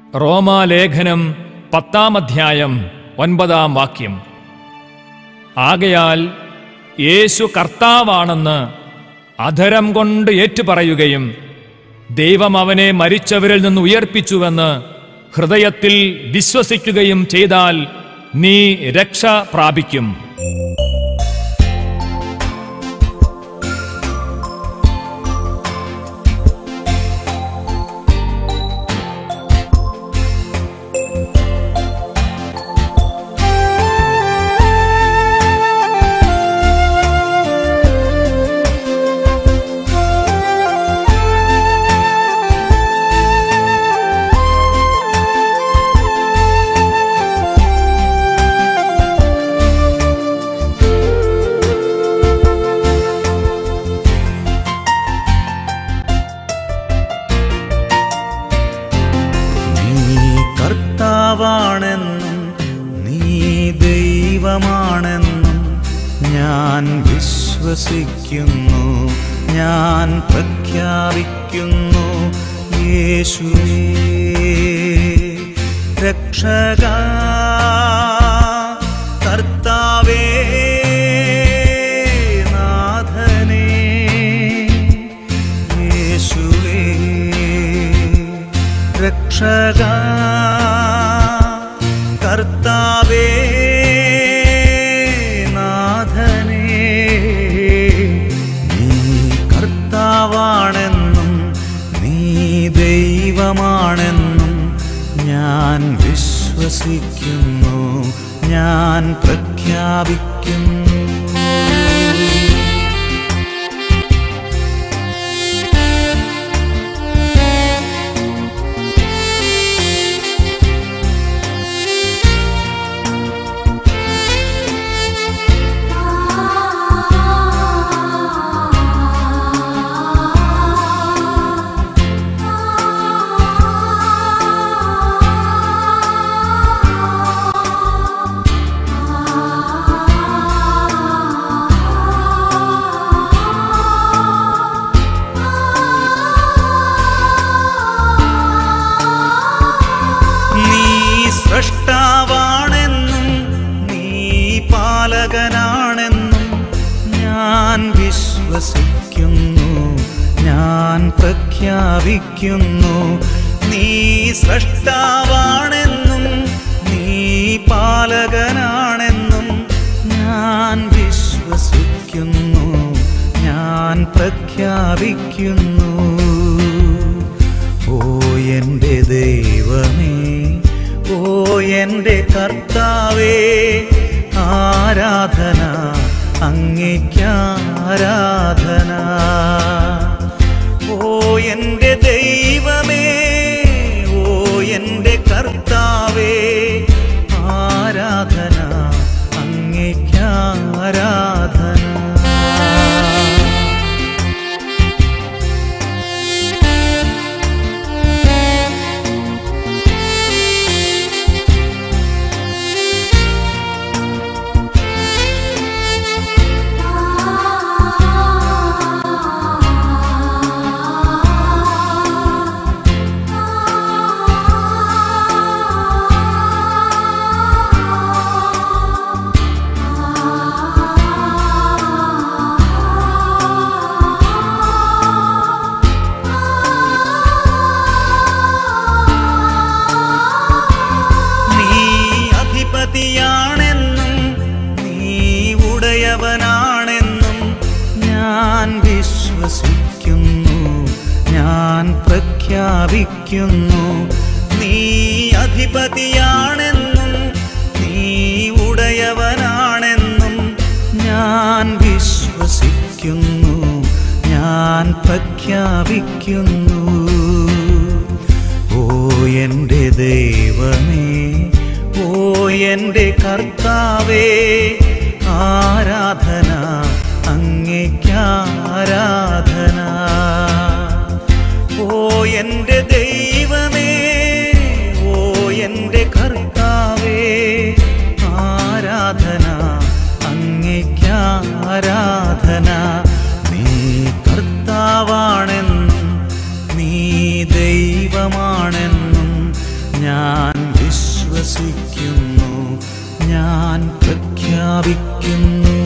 റോമാലേഖനം പത്താം അധ്യായം ഒൻപതാം വാക്യം ആകയാൽ യേശു കർത്താവാണെന്ന് അധരം കൊണ്ട് ഏറ്റുപറയുകയും ദൈവം അവനെ മരിച്ചവരിൽ നിന്ന് ഉയർപ്പിച്ചുവെന്ന് ഹൃദയത്തിൽ വിശ്വസിക്കുകയും ചെയ്താൽ നീ രക്ഷ പ്രാപിക്കും നീ കർത്താവാണെന്നും നീ ദൈവമാണെന്നും ഞാൻ വിശ്വസിക്കുന്നു ഞാൻ പ്രഖ്യാപിക്കുന്നു യേശുവേ രക്ഷക കർത്താവേ നാഥനേ യേശുവേ രക്ഷക കർത്താവേ നാഥനേ നീ കർത്താവാണെന്നും നീ ദൈവമാണെന്നും ഞാൻ വിശ്വസിക്കുന്നു ഞാൻ പ്രഖ്യാപിക്കുന്നു നീ സൃഷ്ടാവാണെന്നും നീ പാലകനാണെന്നും ഞാൻ വിശ്വസിക്കുന്നു ഞാൻ പ്രഖ്യാപിക്കുന്നു നീ സൃഷ്ടാവാണെന്നും നീ പാലകനാണെന്നും ഞാൻ വിശ്വസിക്കുന്നു ഞാൻ പ്രഖ്യാപിക്കുന്നു ഓ എൻ്റെ ദൈവമേ ഓ എൻ്റെ കർത്താവേ ആരാധന അങ്ങേക്കാരാധന ഓ എൻ്റെ ദൈവമേ ഓ എൻ്റെ കർത്താവേ ആരാധന അങ്ങേക്കാരാധന നീ അധിപതിയാണെന്നും നീ ഉടയവനാണെന്നും ഞാൻ വിശ്വസിക്കുന്നു ഞാൻ പ്രഖ്യാപിക്കുന്നു നീ അധിപതിയാണെന്നും നീ ഉടയവനാണെന്നും ഞാൻ വിശ്വസിക്കുന്നു ഞാൻ പ്രഖ്യാപിക്കുന്നു ഓ എൻ്റെ ദൈവമേ ഓ എൻ്റെ കർത്താവേ ആരാധന അങ്ങേക്കാരാധന ഓ എൻ്റെ ദൈവമേ ഓ എൻ്റെ കർത്താവേ ആരാധന അങ്ങേക്കാരാധന നീ കർത്താവാണെന്നും നീ ദൈവമാണെന്നും ഞാൻ വിശ്വസിക്കുന്നു ഞാൻ പ്രഖ്യാപിക്കുന്നു